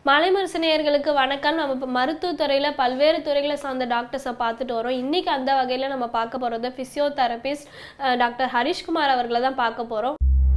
மலைமரசு நேயர்களுக்கு வணக்கம் நம்ம இப்போ மருத்துவத்துறையில் பல்வேறு துறைகளை சார்ந்த டாக்டர்ஸை பார்த்துட்டு வரோம் இன்னைக்கு அந்த வகையில் நம்ம பார்க்க போகிறது ஃபிசியோதெரபிஸ்ட் டாக்டர் ஹரிஷ்குமார் அவர்களை தான் பார்க்க போகிறோம்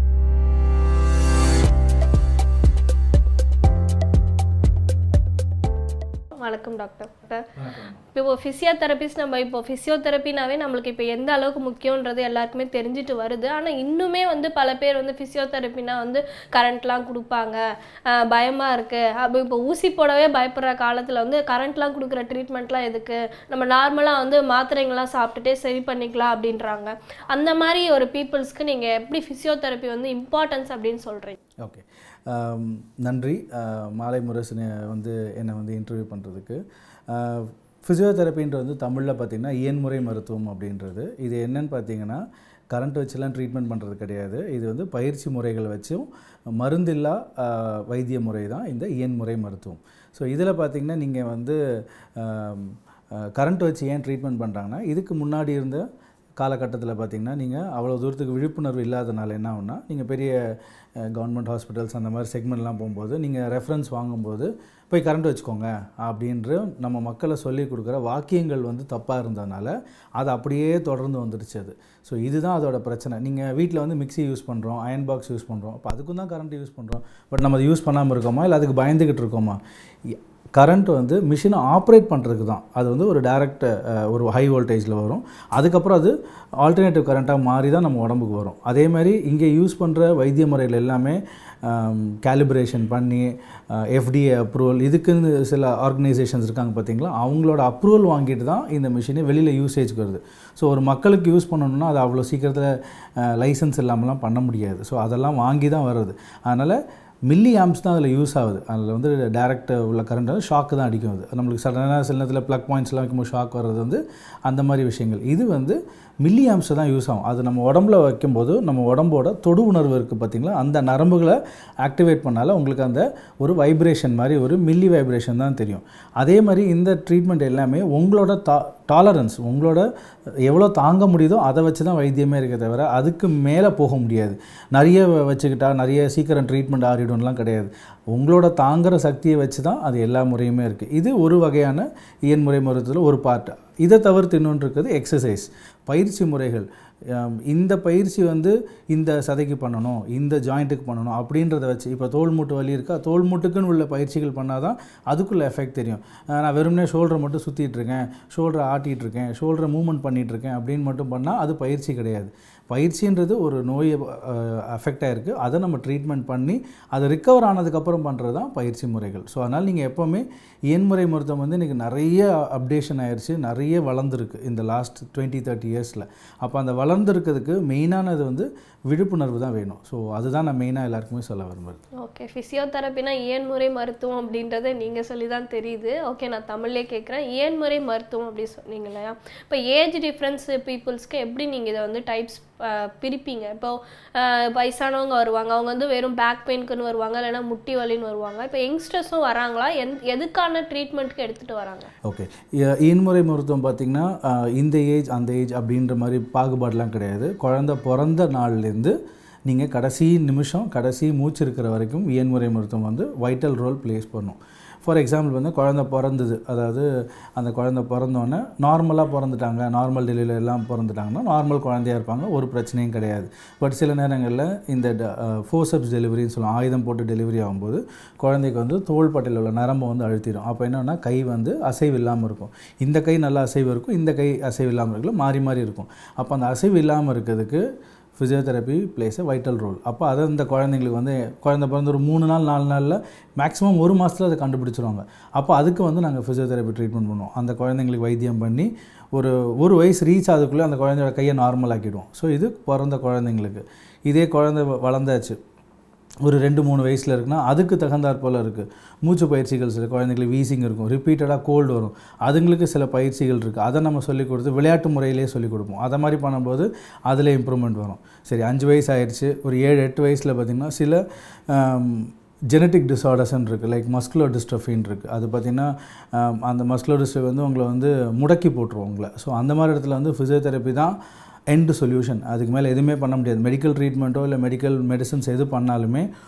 வணக்கம் டாக்டர் இப்போ ஃபிசியோதெரபிஸ்ட் நம்ம இப்போ ஃபிசியோதெரப்பினாவே நம்மளுக்கு இப்போ எந்த அளவுக்கு முக்கியன்றது எல்லாருக்குமே தெரிஞ்சுட்டு வருது ஆனால் இன்னுமே வந்து பல பேர் வந்து ஃபிசியோதெரப்பினா வந்து கரண்ட்லாம் கொடுப்பாங்க ஆஹ் பயமா இருக்கு அப்போ இப்போ ஊசி போடவே பயப்படுற காலத்தில் வந்து கரண்ட்லாம் கொடுக்குற ட்ரீட்மெண்ட்லாம் எதுக்கு நம்ம நார்மலாக வந்து மாத்திரைங்கள்லாம் சாப்பிட்டுட்டே சரி பண்ணிக்கலாம் அப்படின்றாங்க அந்த மாதிரி ஒரு பீப்புள்ஸ்க்கு நீங்கள் எப்படி ஃபிசியோதெரப்பி வந்து இம்பார்ட்டன்ஸ் அப்படின்னு சொல்கிறீங்க ஓகே ஆம், நன்றி ஆ, மாலை முரசு வந்து என்னை வந்து இன்டர்வியூ பண்ணுறதுக்கு ஃபிசியோதெரப்பின்றது வந்து தமிழில் பார்த்திங்கன்னா இயன்முறை மருத்துவம் அப்படின்றது இது என்னன்னு பார்த்தீங்கன்னா கரண்ட் வச்சுலாம் ட்ரீட்மெண்ட் பண்ணுறது கிடையாது இது வந்து பயிற்சி முறைகள் வச்சும் மருந்தில்லா ஆ, வைத்திய முறை தான் இந்த இயன்முறை மருத்துவம் ஸோ இதில் பார்த்திங்கன்னா நீங்கள் வந்து கரண்ட் வச்சு ஏன் ட்ரீட்மெண்ட் பண்ணுறாங்கன்னா இதுக்கு முன்னாடி இருந்த காலகட்டத்தில் பார்த்தீங்கன்னா நீங்கள் அவ்வளோ தூரத்துக்கு விழிப்புணர்வு இல்லாதனால என்ன ஆகும்னா நீங்கள் பெரிய கவர்மெண்ட் ஹாஸ்பிட்டல்ஸ் அந்த மாதிரி செக்மெண்ட்லாம் போகும்போது நீங்கள் ரெஃபரன்ஸ் வாங்கும்போது போய் கரண்ட் வச்சுக்கோங்க அப்படின்ற நம்ம மக்களை சொல்லி கொடுக்குற வாக்கியங்கள் வந்து தப்பாக இருந்ததுனால அது அப்படியே தொடர்ந்து வந்துடுச்சு அது ஸோ இதுதான் அதோட பிரச்சனை நீங்கள் வீட்டில் வந்து மிக்ஸி யூஸ் பண்ணுறோம் அயன் பாக்ஸ் யூஸ் பண்ணுறோம் அப்போ அதுக்கும் தான் கரண்ட் யூஸ் பண்ணுறோம் பட் நம்ம அதை யூஸ் பண்ணாமல் இருக்கோமா இல்லை அதுக்கு பயந்துக்கிட்டு இருக்கோமா கரண்ட் வந்து மிஷினை ஆப்ரேட் பண்ணுறதுக்கு தான் அது வந்து ஒரு டைரக்ட் ஒரு ஹை வோல்டேஜில் வரும் அதுக்கப்புறம் அது ஆல்டர்னேட்டிவ் கரண்ட்டாக மாறி தான் நம்ம உடம்புக்கு வரும் அதே மாதிரி இங்கே யூஸ் பண்ணுற வைத்திய முறைகள் எல்லாமே கேலிப்ரேஷன் பண்ணி எஃப்டிஏ அப்ரூவல் இதுக்குன்னு சில ஆர்கனைசேஷன்ஸ் இருக்காங்க பார்த்தீங்களா அவங்களோட அப்ரூவல் வாங்கிட்டு தான் இந்த மிஷினே வெளியில் யூசேஜ்க்கு வருது ஸோ ஒரு மக்களுக்கு யூஸ் பண்ணணும்னா அது அவ்வளோ சீக்கிரத்தில் லைசன்ஸ் இல்லாமலாம் பண்ண முடியாது ஸோ அதெல்லாம் வாங்கி தான் வருது அதனால் மில்லி ஆம்ஸ் தான் அதில் யூஸ் ஆகுது அதில் வந்து டேரக்ட் உள்ள கரண்ட் வந்து ஷாக்கு தான் அடிக்கும் அது நம்மளுக்கு சடனாக சில நேரத்தில் ப்ளக் பாயிண்ட்ஸ்லாம் வைக்கும்போது ஷாக் வர்றது வந்து அந்த மாதிரி விஷயங்கள் இது வந்து மில்லி ஆம்ஸ் தான் யூஸ் ஆகும் அது நம்ம உடம்புல வைக்கும்போது நம்ம உடம்போட தொடு உணர்வு இருக்குது பார்த்தீங்களா அந்த நரம்புகளை ஆக்டிவேட் பண்ணால உங்களுக்கு அந்த ஒரு வைப்ரேஷன் மாதிரி ஒரு மில்லி வைப்ரேஷன் தான் தெரியும் அதே மாதிரி இந்த ட்ரீட்மெண்ட் எல்லாமே உங்களோட தா டாலரன்ஸ் உங்களோட எவ்வளோ தாங்க முடியுதோ அதை வச்சு தான் வைத்தியமே இருக்க தவிர அதுக்கு மேலே போக முடியாது நிறைய வ- வச்சுக்கிட்டா நிறைய சீக்கிரம் ட்ரீட்மெண்ட் ஆறிடும்லாம் கிடையாது உங்களோட தாங்குற சக்தியை வச்சு தான் அது எல்லா முறையுமே இருக்குது இது ஒரு வகையான இயன்முறை மருத்துவத்தில் ஒரு பார்ட் இதை தவிர்த்து இன்னொன்று இருக்குது எக்ஸசைஸ் பயிற்சி முறைகள் ஆம், இந்த பயிற்சி வந்து இந்த சதைக்கு பண்ணணும் இந்த ஜாயிண்ட்டுக்கு பண்ணணும் அப்படின்றத வச்சு இப்போ தோல் மூட்டு வலி இருக்கா தோல் மூட்டுக்குன்னு உள்ள பயிற்சிகள் பண்ணால் தான் அதுக்குள்ள எஃபெக்ட் தெரியும் அஹ் நான் வெறுமனே ஷோல்டரை மட்டும் சுற்றிட்டு இருக்கேன் ஷோல்டரை ஆட்டிகிட்டு இருக்கேன் ஷோல்டரை மூவ்மெண்ட் பண்ணிட்டு இருக்கேன் அப்படின்னு மட்டும் பண்ணால் அது பயிற்சி கிடையாது பயிற்சின்றது ஒரு நோயை அஃபெக்ட் ஆகிருக்கு அதை நம்ம ட்ரீட்மெண்ட் பண்ணி அது ரிக்கவர் ஆனதுக்கப்புறம் பண்ணுறது தான் பயிற்சி முறைகள் ஸோ அதனால் நீங்கள் எப்போவுமே இயன்முறை மருத்துவம் வந்து இன்றைக்கி நிறைய அப்டேஷன் ஆயிடுச்சு நிறைய வளர்ந்துருக்கு இந்த லாஸ்ட் டுவெண்ட்டி தேர்ட்டி இயர்ஸில் அப்போ அந்த வளர்ந்துருக்கிறதுக்கு மெயினானது வந்து விழிப்புணர்வு தான் வேணும் ஸோ அதுதான் நான் மெயினாக எல்லாருக்குமே சொல்ல விரும்புறது ஓகே ஃபிசியோதெரப்பினா இயன்முறை மருத்துவம் அப்படின்றத நீங்கள் சொல்லி தான் தெரியுது ஓகே நான் தமிழ்லேயே கேட்குறேன் இயன்முறை மருத்துவம் அப்படி சொன்னீங்க இல்லையா இப்போ ஏஜ் டிஃப்ரென்ஸ் பீப்புள்ஸ்க்கு எப்படி நீங்கள் இதை வந்து டைப்ஸ் பிரிப்பீங்க இப்போ அஹ், வயசானவங்க வருவாங்க அவங்க வந்து வெறும் பேக் பெயின்க்குன்னு வருவாங்க இல்லைன்னா முட்டி வலின்னு வருவாங்க இப்போ யங்ஸ்டர்ஸும் வராங்களா எந் எதுக்கான ட்ரீட்மெண்ட்க்கு எடுத்துகிட்டு வராங்க ஓகே இயன்முறை மருத்துவம் பார்த்திங்கன்னா அஹ், இந்த ஏஜ் அந்த ஏஜ் அப்படின்ற மாதிரி பாகுபாடுலாம் கிடையாது குழந்த பிறந்த நாள்லேருந்து நீங்கள் கடைசி நிமிஷம் கடைசி மூச்சு இருக்கிற வரைக்கும் இயன்முறை மருத்துவம் வந்து வைட்டல் ரோல் ப்ளேஸ் பண்ணும் ஃபார் எக்ஸாம்பிள் வந்து குழந்த பிறந்தது அதாவது அந்த குழந்த பிறந்தோன்னே நார்மலாக பிறந்துட்டாங்க நார்மல் டெலிவரி எல்லாம் பிறந்துட்டாங்கன்னா நார்மல் குழந்தையா இருப்பாங்க ஒரு பிரச்சனையும் கிடையாது பட் சில நேரங்களில் இந்த ஃபோர்சப்ஸ் டெலிவரின்னு சொல்லுவோம் ஆயுதம் போட்டு டெலிவரி ஆகும்போது குழந்தைக்கு வந்து தோள்பட்டையில் உள்ள நரம்பை வந்து அழுத்திடும் அப்போ என்னன்னா கை வந்து அசைவு இல்லாமல் இருக்கும் இந்த கை நல்லா அசைவு இருக்கும் இந்த கை அசைவு இல்லாமல் இருக்குல்ல மாறி மாறி இருக்கும் அப்போ அந்த அசைவு இல்லாமல் இருக்கிறதுக்கு physiotherapy plays a vital role அப்போ அதை இந்த குழந்தைங்களுக்கு வந்து குழந்தை பிறந்த ஒரு மூணு நாள் நாலு நாளில் மேக்ஸிமம் ஒரு மாதத்தில் அதை கண்டுபிடிச்சிருவாங்க அப்போ அதுக்கு வந்து நாங்கள் ஃபிசியோதெரப்பி ட்ரீட்மெண்ட் பண்ணுவோம் அந்த குழந்தைங்களுக்கு வைத்தியம் பண்ணி ஒரு ஒரு வயசு ரீச் ஆகுதுக்குள்ளே அந்த குழந்தையோட கையை நார்மல் ஆக்கிடுவோம் ஸோ இது பிறந்த குழந்தைங்களுக்கு இதே குழந்தை வ- வளர்ந்தாச்சு ஒரு ரெண்டு மூணு வயசில் இருக்குன்னா அதுக்கு தகுந்தாற் போல் இருக்குது மூச்சு பயிற்சிகள் சில குழந்தைங்களுக்கு வீசிங் இருக்கும் ரிப்பீட்டடாக கோல்டு வரும் அதுங்களுக்கு சில பயிற்சிகள் இருக்குது அதை நம்ம சொல்லிக் கொடுத்து விளையாட்டு முறையிலே சொல்லிக் கொடுப்போம் அதை மாதிரி பண்ணும்போது அதில் இம்ப்ரூவ்மெண்ட் வரும் சரி அஞ்சு வயசு ஆயிடுச்சு ஒரு ஏழு எட்டு வயசில் பார்த்திங்கன்னா சில ஜெனட்டிக் டிஸார்டர்ஸ்ன்னு இருக்குது லைக் மஸ்குலர் டிஸ்ட்ரஃபின்னு இருக்குது அது பார்த்திங்கன்னா ஆம், அந்த மஸ்குலர் டிஸ்ட்ரஃபி வந்து உங்களை வந்து முடக்கி போட்டுரும் உங்களை ஸோ அந்த மாதிரி இடத்துல வந்து ஃபிசியோதெரப்பி தான் எண்ட் சொல்யூஷன் அதுக்கு மேலே எதுவுமே பண்ண முடியாது மெடிக்கல் ட்ரீட்மெண்ட்டோ இல்லை மெடிக்கல் மெடிசன்ஸ் எது பண்ணாலுமே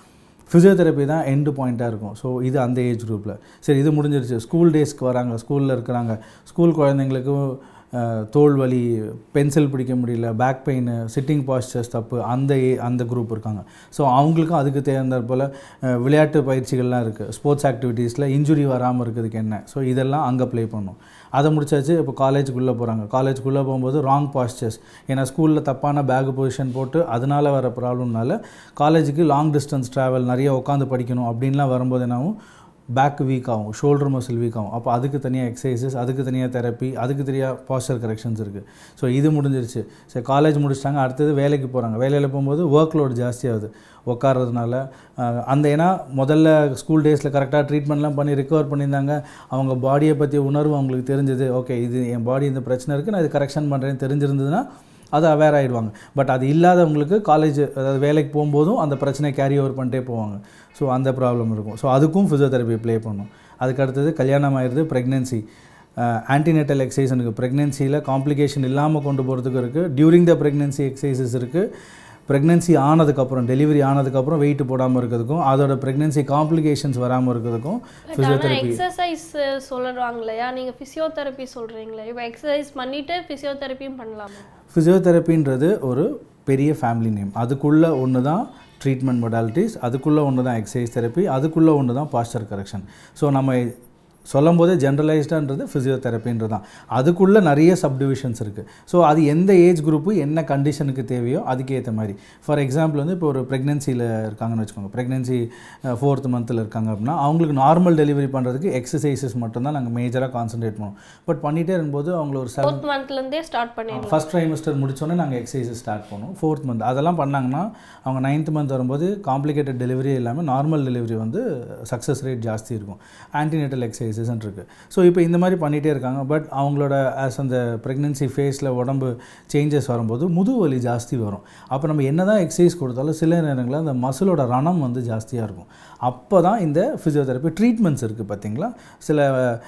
ஃபிசியோதெரப்பி தான் எண்டு பாயிண்ட்டாக இருக்கும் ஸோ இது அந்த ஏஜ் குரூப்பில் சரி இது முடிஞ்சிருச்சு ஸ்கூல் டேஸ்க்கு வராங்க ஸ்கூலில் இருக்கிறாங்க ஸ்கூல் குழந்தைங்களுக்கு அஹ், தோல் வலி பென்சில் பிடிக்க முடியல பேக் பெயின் சிட்டிங் பாஸ்டர்ஸ் தப்பு அந்த ஏ- அந்த குரூப் இருக்காங்க ஸோ அவங்களுக்கும் அதுக்கு தகுந்த போல் அஹ், விளையாட்டு பயிற்சிகள்லாம் இருக்குது ஸ்போர்ட்ஸ் ஆக்டிவிட்டீஸில் இன்ஜுரி வராமல் இருக்கிறதுக்கு என்ன ஸோ இதெல்லாம் அங்கே ப்ளே பண்ணும் அதை முடிச்சாச்சு இப்போ காலேஜுக்குள்ளே போகிறாங்க காலேஜுக்குள்ளே போகும்போது ராங் பாஸ்டர்ஸ் ஏன்னா ஸ்கூலில் தப்பான பேக் பொசிஷன் போட்டு அதனால வர ப்ராப்ளம்னால காலேஜுக்கு லாங் டிஸ்டன்ஸ் ட்ராவல் நிறைய உட்காந்து படிக்கணும் அப்படின்லாம் வரும்போது என்னாகும் பேக் வீக் ஆகும் ஷோல்டர் மசில் வீக் ஆகும் அப்போ அதுக்கு தனியாக எக்ஸசைசஸ் அதுக்கு தனியாக தெரப்பி அதுக்கு தனியாக பாஸ்டர் கரெக்ஷன்ஸ் இருக்குது ஸோ இது முடிஞ்சிருச்சு சரி காலேஜ் முடிச்சிட்டாங்க அடுத்தது வேலைக்கு போகிறாங்க வேலையில் போகும்போது ஒர்க் லோட் ஜாஸ்தியாகுது உட்கார்றதுனால அஹ், அந்த ஏன்னா முதல்ல ஸ்கூல் டேஸில் கரெக்டாக ட்ரீட்மெண்ட்லாம் பண்ணி ரிகவர் பண்ணியிருந்தாங்க அவங்க பாடியை பற்றிய உணர்வு அவங்களுக்கு தெரிஞ்சது ஓகே இது என் பாடி இந்த பிரச்சனை இருக்குது நான் இது கரெக்ஷன் பண்ணுறேன்னு தெரிஞ்சிருந்ததுன்னா அது அவேர் ஆகிடுவாங்க பட் அது இல்லாதவங்களுக்கு காலேஜ் அதாவது வேலைக்கு போகும்போதும் அந்த பிரச்சனையை கேரி ஓவர் பண்ணிட்டே போவாங்க ஸோ அந்த ப்ராப்ளம் இருக்கும் ஸோ அதுக்கும் ஃபிசியோதெரப்பி ப்ளே பண்ணும் அதுக்கு அடுத்தது கல்யாணம் ஆயிடுது ப்ரெக்னென்சி ஆன்டிநேட்டல் எக்ஸசைஸ் ப்ரெக்னென்சியில் காம்ப்ளிகேஷன் இல்லாமல் கொண்டு போகிறதுக்கு இருக்குது டியூரிங் த ப்ரெக்னென்சி எக்ஸசைசஸ் இருக்குது ப்ரெக்னென்சி ஆனதுக்கப்புறம் டெலிவரி ஆனதுக்கப்புறம் வெயிட் போடாமல் இருக்கிறதுக்கும் அதோட ப்ரெக்னென்சி காம்ப்ளிகேஷன்ஸ் வராமல் இருக்கிறதுக்கும் பட் ஆனால் ஃபிசியோதெரப்பி எக்ஸசைஸ் சொல்லுவாங்க இல்லையா நீங்கள் ஃபிசியோதெரப்பி சொல்கிறீங்களே இப்போ எக்ஸசைஸ் பண்ணிவிட்டு ஃபிசியோதெரப்பியும் பண்ணலாமா ஃபிசியோதெரப்பின்றது ஒரு பெரிய ஃபேமிலி நேம் அதுக்குள்ளே ஒன்று தான் ட்ரீட்மெண்ட் மொடாலிட்டிஸ் அதுக்குள்ளே ஒன்று தான் எக்ஸசைஸ் தெரப்பி அதுக்குள்ளே ஒன்று தான் பாஸ்டர் கரெக்ஷன் ஸோ நம்ம சொல்லும் போதே ஜென்ரலைஸ்டான்றது ஃபிசியோதெரப்பின்றது தான் அதுக்குள்ளே நிறைய சப்டிவிஷன்ஸ் இருக்குது ஸோ அது எந்த ஏஜ் குரூப்பு என்ன கண்டிஷனுக்கு தேவையோ அதுக்கேற்ற மாதிரி ஃபார் எக்ஸாம்பிள் வந்து இப்போ ஒரு ப்ரெக்னென்சியில் இருக்காங்கன்னு வச்சுக்கோங்க ப்ரெக்னென்சி ஃபோர்த் மந்தில் இருக்காங்க அப்படின்னா அவங்களுக்கு நார்மல் டெலிவரி பண்ணுறதுக்கு எக்ஸசைசஸ் மட்டும்தான் நாங்கள் மேஜராக கான்சன்ட்ரேட் பண்ணுவோம் பட் பண்ணிகிட்டே இருக்கும்போது அவங்கள ஒரு செவன் ஃபோர்த் மந்த்லேருந்தே ஸ்டார்ட் பண்ணிடலாம் ஃபஸ்ட் ட்ரைமஸ்டர் முடிச்சோன்னே நாங்கள் எக்ஸசைஸ் ஸ்டார்ட் பண்ணுவோம் ஃபோர்த் மந்த் அதெல்லாம் பண்ணாங்கன்னா அவங்க நைன்த் மந்த் வரும்போது காம்ப்ளிகேட்டட் டெலிவரி இல்லாமல் நார்மல் டெலிவரி வந்து சக்ஸஸ் ரேட் ஜாஸ்தி இருக்கும் ஆன்டிநேட்டல் எக்ஸசைசஸ் இருக்குது ஸோ இப்போ இந்த மாதிரி பண்ணிகிட்டே இருக்காங்க பட் அவங்களோட ஆஸ் அந்த ப்ரெக்னென்சி ஃபேஸில் உடம்பு சேஞ்சஸ் வரும்போது முதுகு வலி ஜாஸ்தி வரும் அப்போ நம்ம என்ன தான் எக்ஸசைஸ் கொடுத்தாலும் சில நேரங்களில் அந்த மசிலோட ரணம் வந்து ஜாஸ்தியாக இருக்கும் அப்போ தான் இந்த ஃபிசியோதெரப்பி ட்ரீட்மெண்ட்ஸ் இருக்குது பார்த்தீங்களா சில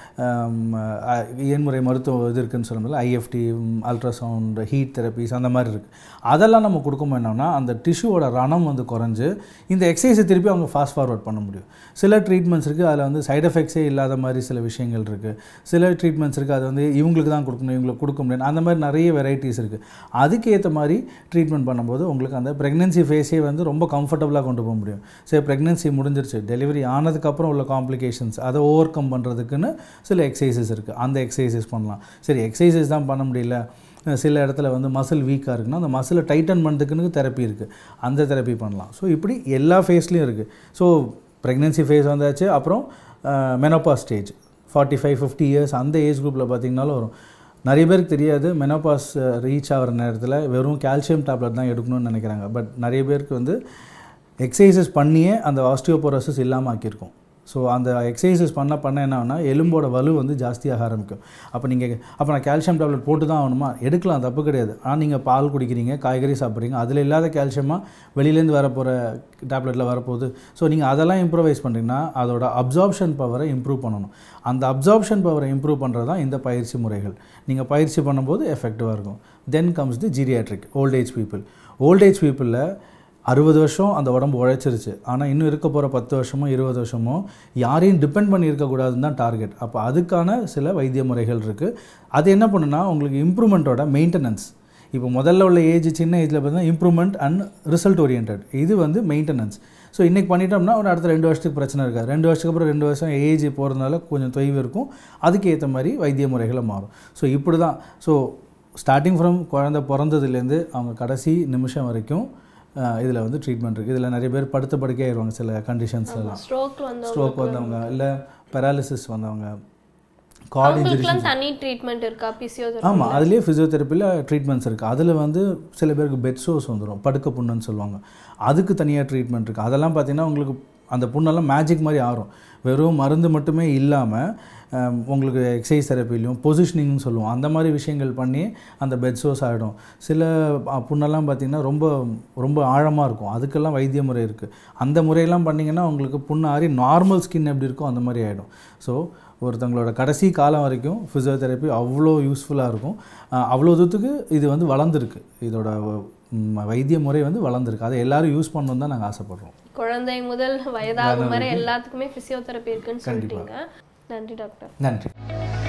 ஆம், அஹ், எண்முறை மருத்துவ இது இருக்குன்னு சொல்லும்போது ஐஎஃப்டி அல்ட்ராசவுண்ட் ஹீட் தெரப்பிஸ் அந்த மாதிரி இருக்குது அதெல்லாம் நம்ம கொடுக்கும்போது என்னன்னா அந்த டிஷ்யூவோட ரணம் வந்து குறைஞ்சு இந்த எக்ஸசைஸை திருப்பி அவங்க ஃபாஸ்ட் ஃபார்வர்ட் பண்ண முடியும் சில ட்ரீட்மெண்ட்ஸ் இருக்குது அதில் வந்து சைடு எஃபெக்ட்ஸே இல்லாத மாதிரி சில விஷயங்கள் இருக்குது சில ட்ரீட்மெண்ட்ஸ் இருக்குது அது வந்து இவங்களுக்கு தான் கொடுக்கணும் இவங்களுக்கு கொடுக்க முடியாது அந்த மாதிரி நிறைய வெரைட்டிஸ் இருக்குது அதுக்கேற்ற மாதிரி ட்ரீட்மெண்ட் பண்ணும்போது உங்களுக்கு அந்த ப்ரெக்னென்சி ஃபேஸே வந்து ரொம்ப கம்ஃபர்டபுளாக கொண்டு போக முடியும் சரி ப்ரெக்னென்சி முடிஞ்சிருச்சு டெலிவரி ஆனதுக்கப்புறம் உள்ள காம்ப்ளிகேஷன்ஸ் அதை ஓவர் கம் பண்ணுறதுக்குன்னு சில எக்ஸசைசஸ் இருக்குது அந்த எக்ஸசைசஸ் பண்ணலாம் சரி எக்ஸசைசஸ் தான் பண்ண முடியல அஹ் சில இடத்துல வந்து மசில் வீக்காக இருக்குன்னா அந்த மசிலை டைட்டன் பண்ணுறதுக்குன்னு தெரப்பி இருக்குது அந்த தெரப்பி பண்ணலாம் ஸோ இப்படி எல்லா ஃபேஸ்லேயும் இருக்குது ஸோ ப்ரெக்னென்சி ஃபேஸ் வந்தாச்சு அப்புறம் menopause stage forty five fifty years அந்த ஏஜ் குரூப்பில் பார்த்தீங்கனாலும் வரும் நிறைய பேருக்கு தெரியாது மெனோபாஸ் ரீச் ஆகிற நேரத்தில் வெறும் கால்சியம் டேப்லெட் தான் எடுக்கணும்னு நினைக்கிறாங்க பட் நிறைய பேருக்கு வந்து எக்ஸசைசஸ் பண்ணியே அந்த ஆஸ்டியோபோரோசிஸ் இல்லாமல் ஆக்கியிருக்கோம் ஸோ அந்த எக்ஸசைசஸ் பண்ண பண்ண என்ன ஆகும்னா எலும்போட வலு வந்து ஜாஸ்தியாக ஆரம்பிக்கும் அப்போ நீங்கள் அப்போ நான் கால்சியம் டேப்லெட் போட்டு தான் ஆகணுமா எடுக்கலாம் தப்பு கிடையாது ஆனால் நீங்கள் பால் குடிக்கிறீங்க காய்கறி சாப்பிட்றீங்க அதில் இல்லாத கால்சியமாக வெளியிலேருந்து வரப்போகிற டேப்லெட்டில் வரப்போகுது ஸோ நீங்கள் அதெல்லாம் இம்ப்ரூவைஸ் பண்ணுறீங்கன்னா அதோட அப்சார்ப்ஷன் பவரை இம்ப்ரூவ் பண்ணணும் அந்த அப்சார்ப்ஷன் பவரை இம்ப்ரூவ் பண்ணுறது தான் இந்த பயிற்சி முறைகள் நீங்கள் பயிற்சி பண்ணும்போது எஃபெக்டிவாக இருக்கும் then comes the geriatric old age people old age பீப்புளில் அறுபது வருஷம் அந்த உடம்பு உழைச்சிருச்சு ஆனால் இன்னும் இருக்க போகிற பத்து வருஷமோ இருபது வருஷமோ யாரையும் டிபெண்ட் பண்ணி இருக்கக்கூடாதுன்னு தான் டார்கெட் அப்போ அதுக்கான சில வைத்திய முறைகள் இருக்குது அது என்ன பண்ணுன்னா உங்களுக்கு இம்ப்ரூவ்மெண்ட்டோட மெயின்டெனன்ஸ் இப்போ முதல்ல உள்ள ஏஜ் சின்ன ஏஜில் பார்த்தீங்கன்னா இம்ப்ரூவ்மெண்ட் அண்ட் ரிசல்ட் ஓரியன்ட் இது வந்து மெயின்டெனன்ஸ் ஸோ இன்றைக்கி பண்ணிட்டோம்னா ஒரு அடுத்த ரெண்டு வருஷத்துக்கு பிரச்சனை இருக்காது ரெண்டு வருஷத்துக்கு அப்புறம் ரெண்டு வருஷம் ஏஜ் போகிறதுனால கொஞ்சம் தொய்வு இருக்கும் அதுக்கு ஏற்ற மாதிரி வைத்திய முறைகளை மாறும் ஸோ இப்படி தான் ஸோ ஸ்டார்டிங் ஃப்ரம் குழந்தை பிறந்ததுலேருந்து அவங்க கடைசி நிமிஷம் வரைக்கும் இதில் வந்து ட்ரீட்மெண்ட் இருக்குது இதில் நிறைய பேர் படுத்த படுக்கே ஆயிடுவாங்க சில கண்டிஷன்ஸ் எல்லாம் ஸ்ட்ரோக் வந்து ஸ்ட்ரோக் வந்தவங்க இல்லை பெராலிசிஸ் வந்தவங்க கார்டு இன்ஜுரி அவங்களுக்குலாம் தனி ட்ரீட்மெண்ட் இருக்கா பிசியோதெரப்பி ஆமாம் அதுலேயே ஃபிசியோதெரப்பியில் ட்ரீட்மெண்ட்ஸ் இருக்குது அதில் வந்து சில பேருக்கு பெட் சோர்ஸ் வந்துடும் படுக்க புண்ணுன்னு சொல்லுவாங்க அதுக்கு தனியாக ட்ரீட்மெண்ட் இருக்குது அதெல்லாம் பார்த்தீங்கன்னா உங்களுக்கு அந்த புண்ணெல்லாம் மேஜிக் மாதிரி ஆறும் வெறும் மருந்து மட்டுமே இல்லாமல் உங்களுக்கு எக்ஸசைஸ் தெரப்பிலையும் பொசிஷனிங்னு சொல்லுவோம் அந்த மாதிரி விஷயங்கள் பண்ணி அந்த பெட் சோர்ஸ் ஆகிடும் சில அஹ், புண்ணெல்லாம் பார்த்திங்கன்னா ரொம்ப ரொம்ப ஆழமாக இருக்கும் அதுக்கெல்லாம் வைத்திய முறை இருக்குது அந்த முறையெல்லாம் பண்ணிங்கன்னா உங்களுக்கு புண்ணு ஆறி நார்மல் ஸ்கின் எப்படி இருக்கோ அந்த மாதிரி ஆகிடும் ஸோ ஒருத்தவங்களோட கடைசி காலம் வரைக்கும் ஃபிசியோதெரப்பி அவ்வளோ யூஸ்ஃபுல்லாக இருக்கும் அஹ், அவ்வளோ தூரத்துக்கு இது வந்து வளர்ந்துருக்கு இதோட ம், வைத்திய முறை வந்து வளர்ந்துருக்கு அதை எல்லாரும் யூஸ் பண்ணணும்னு தான் நாங்கள் ஆசைப்படுறோம் குழந்தை முதல் வயதாகும் வரை எல்லாத்துக்குமே பிசியோதெரப்பி இருக்குன்னு சொல்லிட்டீங்க நன்றி டாக்டர் நன்றி